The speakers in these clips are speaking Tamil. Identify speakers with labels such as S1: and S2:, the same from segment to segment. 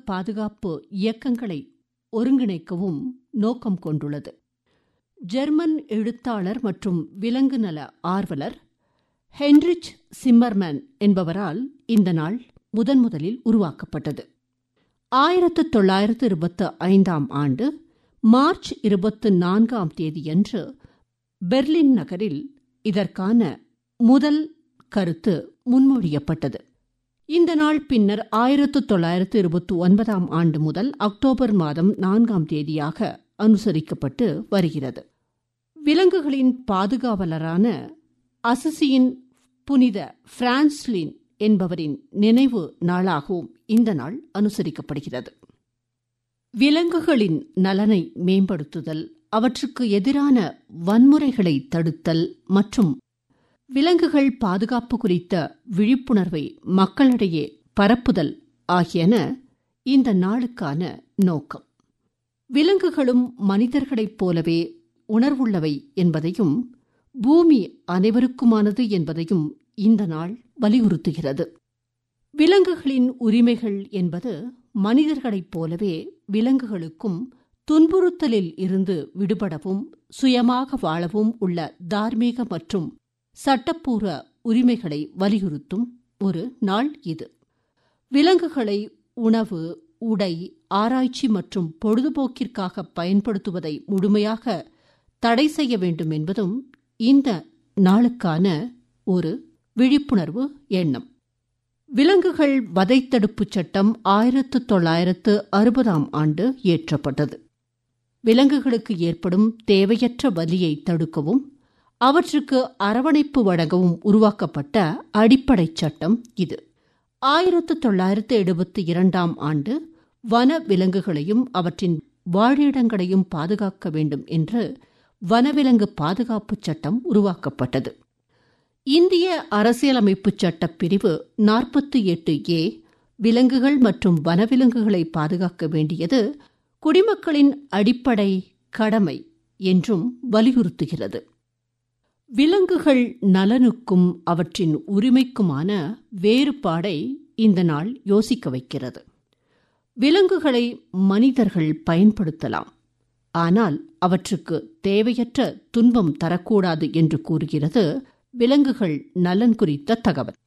S1: பாதுகாப்பு இயக்கங்களை ஒருங்கிணைக்கவும் நோக்கம் கொண்டுள்ளது ஜெர்மன் எழுத்தாளர் மற்றும் விலங்கு நல ஆர்வலர் ஹென்ரிச் சிம்மர்மேன் என்பவரால் இந்த நாள் முதன் முதலில் உருவாக்கப்பட்டது ஆயிரத்து தொள்ளாயிரத்து இருபத்து ஐந்தாம் ஆண்டு மார்ச் இருபத்து நான்காம் தேதியன்று பெர்லின் நகரில் இதற்கான முதல் கருத்து முன்மொழியப்பட்டது இந்த நாள் பின்னர் ஆயிரத்து தொள்ளாயிரத்து இருபத்தி ஒன்பதாம் ஆண்டு முதல் அக்டோபர் மாதம் நான்காம் தேதியாக அனுசரிக்கப்பட்டு வருகிறது விலங்குகளின் பாதுகாவலரான அசசியின் புனித பிரான்ஸ்லின் என்பவரின் நினைவு நாளாகவும் இந்த நாள் அனுசரிக்கப்படுகிறது விலங்குகளின் நலனை மேம்படுத்துதல் அவற்றுக்கு எதிரான வன்முறைகளை தடுத்தல் மற்றும் விலங்குகள் பாதுகாப்பு குறித்த விழிப்புணர்வை மக்களிடையே பரப்புதல் ஆகியன இந்த நாளுக்கான நோக்கம் விலங்குகளும் மனிதர்களைப் போலவே உணர்வுள்ளவை என்பதையும் பூமி அனைவருக்குமானது என்பதையும் இந்த நாள் வலியுறுத்துகிறது விலங்குகளின் உரிமைகள் என்பது மனிதர்களைப் போலவே விலங்குகளுக்கும் துன்புறுத்தலில் இருந்து விடுபடவும் சுயமாக வாழவும் உள்ள தார்மீக மற்றும் சட்டப்பூர்வ உரிமைகளை வலியுறுத்தும் ஒரு நாள் இது விலங்குகளை உணவு உடை ஆராய்ச்சி மற்றும் பொழுதுபோக்கிற்காக பயன்படுத்துவதை முழுமையாக தடை செய்ய வேண்டும் என்பதும் இந்த நாளுக்கான ஒரு விழிப்புணர்வு எண்ணம் விலங்குகள் வதைத்தடுப்புச் சட்டம் ஆயிரத்து தொள்ளாயிரத்து அறுபதாம் ஆண்டு இயற்றப்பட்டது விலங்குகளுக்கு ஏற்படும் தேவையற்ற வலியை தடுக்கவும் அவற்றுக்கு அரவணைப்பு வழங்கவும் உருவாக்கப்பட்ட அடிப்படை சட்டம் இது ஆயிரத்து தொள்ளாயிரத்து எழுபத்தி இரண்டாம் ஆண்டு வன விலங்குகளையும் அவற்றின் வாழிடங்களையும் பாதுகாக்க வேண்டும் என்று வனவிலங்கு பாதுகாப்பு சட்டம் உருவாக்கப்பட்டது இந்திய அரசியலமைப்பு சட்டப் பிரிவு நாற்பத்தி எட்டு ஏ விலங்குகள் மற்றும் வனவிலங்குகளை பாதுகாக்க வேண்டியது குடிமக்களின் அடிப்படை கடமை என்றும் வலியுறுத்துகிறது விலங்குகள் நலனுக்கும் அவற்றின் உரிமைக்குமான வேறுபாடை இந்த நாள் யோசிக்க வைக்கிறது விலங்குகளை மனிதர்கள் பயன்படுத்தலாம் ஆனால் அவற்றுக்கு தேவையற்ற துன்பம் தரக்கூடாது என்று கூறுகிறது விலங்குகள் நலன் குறித்த தகவல்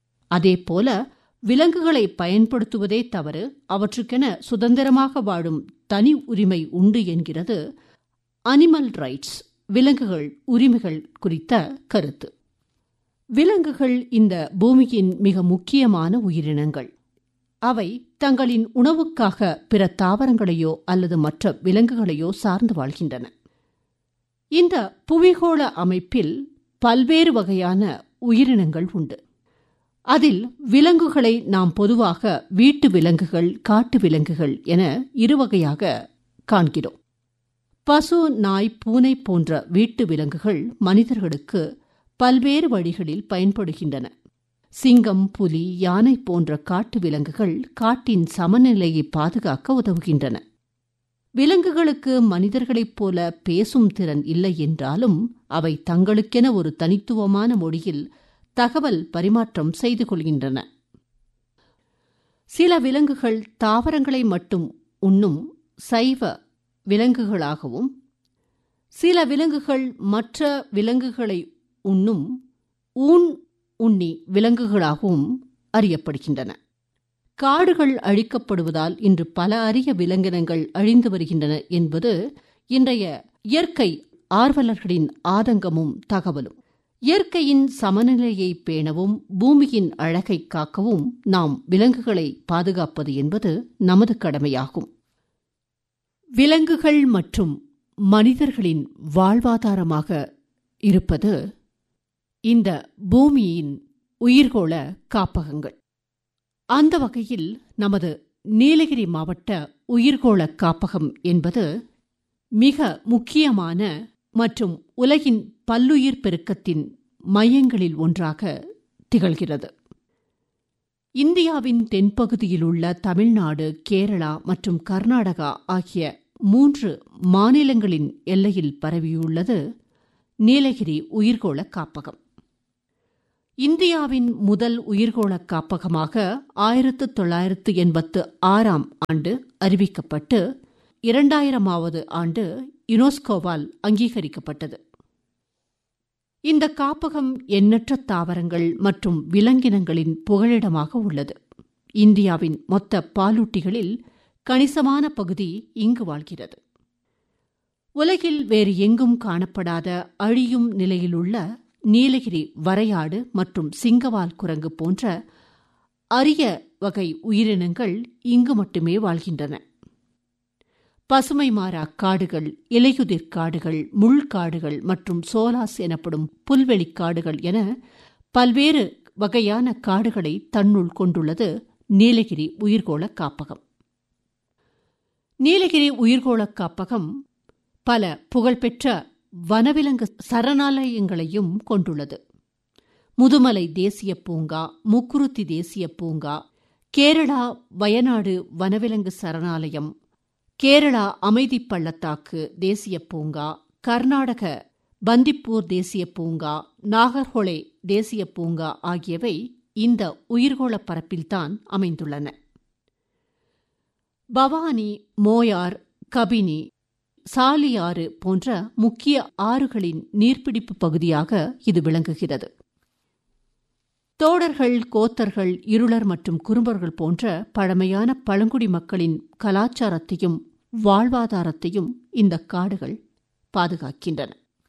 S1: அதேபோல விலங்குகளை பயன்படுத்துவதே தவறு அவற்றுக்கென சுதந்திரமாக வாழும் தனி உரிமை உண்டு என்கிறது அனிமல் ரைட்ஸ் விலங்குகள் உரிமைகள் குறித்த கருத்து விலங்குகள் இந்த பூமியின் மிக முக்கியமான உயிரினங்கள் அவை தங்களின் உணவுக்காக பிற தாவரங்களையோ அல்லது மற்ற விலங்குகளையோ சார்ந்து வாழ்கின்றன இந்த புவிகோள அமைப்பில் பல்வேறு வகையான உயிரினங்கள் உண்டு அதில் விலங்குகளை நாம் பொதுவாக வீட்டு விலங்குகள் காட்டு விலங்குகள் என இருவகையாக காண்கிறோம் பசு நாய் பூனை போன்ற வீட்டு விலங்குகள் மனிதர்களுக்கு பல்வேறு வழிகளில் பயன்படுகின்றன சிங்கம் புலி யானை போன்ற காட்டு விலங்குகள் காட்டின் சமநிலையை பாதுகாக்க உதவுகின்றன விலங்குகளுக்கு மனிதர்களைப் போல பேசும் திறன் இல்லை என்றாலும் அவை தங்களுக்கென ஒரு தனித்துவமான மொழியில் தகவல் பரிமாற்றம் செய்து கொள்கின்றன சில விலங்குகள் தாவரங்களை மட்டும் உண்ணும் சைவ விலங்குகளாகவும் சில விலங்குகள் மற்ற விலங்குகளை உண்ணும் ஊன் உண்ணி விலங்குகளாகவும் அறியப்படுகின்றன காடுகள் அழிக்கப்படுவதால் இன்று பல அரிய விலங்கினங்கள் அழிந்து வருகின்றன என்பது இன்றைய இயற்கை ஆர்வலர்களின் ஆதங்கமும் தகவலும் இயற்கையின் சமநிலையை பேணவும் பூமியின் அழகை காக்கவும் நாம் விலங்குகளை பாதுகாப்பது என்பது நமது கடமையாகும் விலங்குகள் மற்றும் மனிதர்களின் வாழ்வாதாரமாக இருப்பது இந்த பூமியின் உயிர்கோள காப்பகங்கள் அந்த வகையில் நமது நீலகிரி மாவட்ட உயிர்கோள காப்பகம் என்பது மிக முக்கியமான மற்றும் உலகின் பல்லுயிர் பெருக்கத்தின் மையங்களில் ஒன்றாக திகழ்கிறது இந்தியாவின் தென்பகுதியில் உள்ள தமிழ்நாடு கேரளா மற்றும் கர்நாடகா ஆகிய மூன்று மாநிலங்களின் எல்லையில் பரவியுள்ளது நீலகிரி உயிர்கோள காப்பகம் இந்தியாவின் முதல் உயிர்கோள காப்பகமாக ஆயிரத்து தொள்ளாயிரத்து எண்பத்து ஆறாம் ஆண்டு அறிவிக்கப்பட்டு இரண்டாயிரமாவது ஆண்டு யுனெஸ்கோவால் அங்கீகரிக்கப்பட்டது இந்த காப்பகம் எண்ணற்ற தாவரங்கள் மற்றும் விலங்கினங்களின் புகலிடமாக உள்ளது இந்தியாவின் மொத்த பாலூட்டிகளில் கணிசமான பகுதி இங்கு வாழ்கிறது உலகில் வேறு எங்கும் காணப்படாத அழியும் நிலையிலுள்ள நீலகிரி வரையாடு மற்றும் சிங்கவால் குரங்கு போன்ற அரிய வகை உயிரினங்கள் இங்கு மட்டுமே வாழ்கின்றன பசுமை மாறா காடுகள் இலையுதிர் காடுகள் முள்காடுகள் மற்றும் சோலாஸ் எனப்படும் புல்வெளிக் காடுகள் என பல்வேறு வகையான காடுகளை தன்னுள் கொண்டுள்ளது நீலகிரி உயிர்கோள காப்பகம் நீலகிரி உயிர்கோள காப்பகம் பல புகழ்பெற்ற வனவிலங்கு சரணாலயங்களையும் கொண்டுள்ளது முதுமலை தேசிய பூங்கா முக்குருத்தி தேசிய பூங்கா கேரளா வயநாடு வனவிலங்கு சரணாலயம் கேரளா அமைதி பள்ளத்தாக்கு தேசிய பூங்கா கர்நாடக பந்திப்பூர் தேசிய பூங்கா நாகர்ஹொளே தேசிய பூங்கா ஆகியவை இந்த உயிர்கோள பரப்பில்தான் அமைந்துள்ளன பவானி மோயார் கபினி சாலியாறு போன்ற முக்கிய ஆறுகளின் நீர்பிடிப்பு பகுதியாக இது விளங்குகிறது தோடர்கள் கோத்தர்கள் இருளர் மற்றும் குறும்பர்கள் போன்ற பழமையான பழங்குடி மக்களின் கலாச்சாரத்தையும் வாழ்வாதாரத்தையும் இந்த காடுகள் பாதுகாக்கின்றன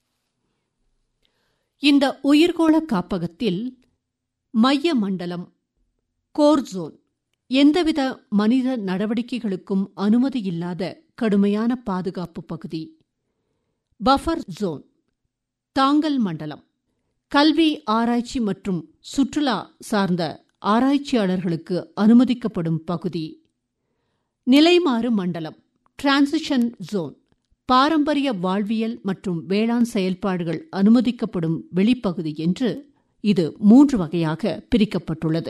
S1: இந்த உயிர்கோள காப்பகத்தில் மைய மண்டலம் கோர்சோன் எந்தவித மனித நடவடிக்கைகளுக்கும் அனுமதி இல்லாத கடுமையான பாதுகாப்பு பகுதி பஃபர் ஜோன் தாங்கல் மண்டலம் கல்வி ஆராய்ச்சி மற்றும் சுற்றுலா சார்ந்த ஆராய்ச்சியாளர்களுக்கு அனுமதிக்கப்படும் பகுதி நிலைமாறு மண்டலம் டிரான்சிஷன் ஜோன் பாரம்பரிய வாழ்வியல் மற்றும் வேளாண் செயல்பாடுகள் அனுமதிக்கப்படும் வெளிப்பகுதி என்று இது மூன்று வகையாக பிரிக்கப்பட்டுள்ளது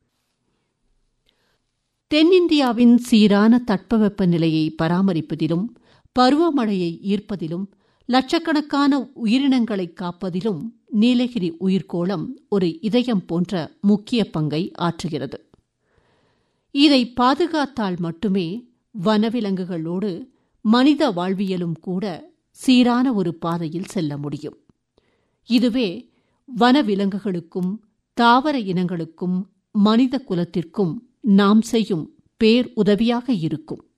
S1: தென்னிந்தியாவின் சீரான தட்பவெப்ப நிலையை பராமரிப்பதிலும் பருவமழையை ஈர்ப்பதிலும் லட்சக்கணக்கான உயிரினங்களை காப்பதிலும் நீலகிரி உயிர்கோளம் ஒரு இதயம் போன்ற முக்கிய பங்கை ஆற்றுகிறது இதை பாதுகாத்தால் மட்டுமே வனவிலங்குகளோடு மனித வாழ்வியலும் கூட சீரான ஒரு பாதையில் செல்ல முடியும் இதுவே வனவிலங்குகளுக்கும் தாவர இனங்களுக்கும் மனித குலத்திற்கும் நாம் செய்யும் பேர் உதவியாக இருக்கும்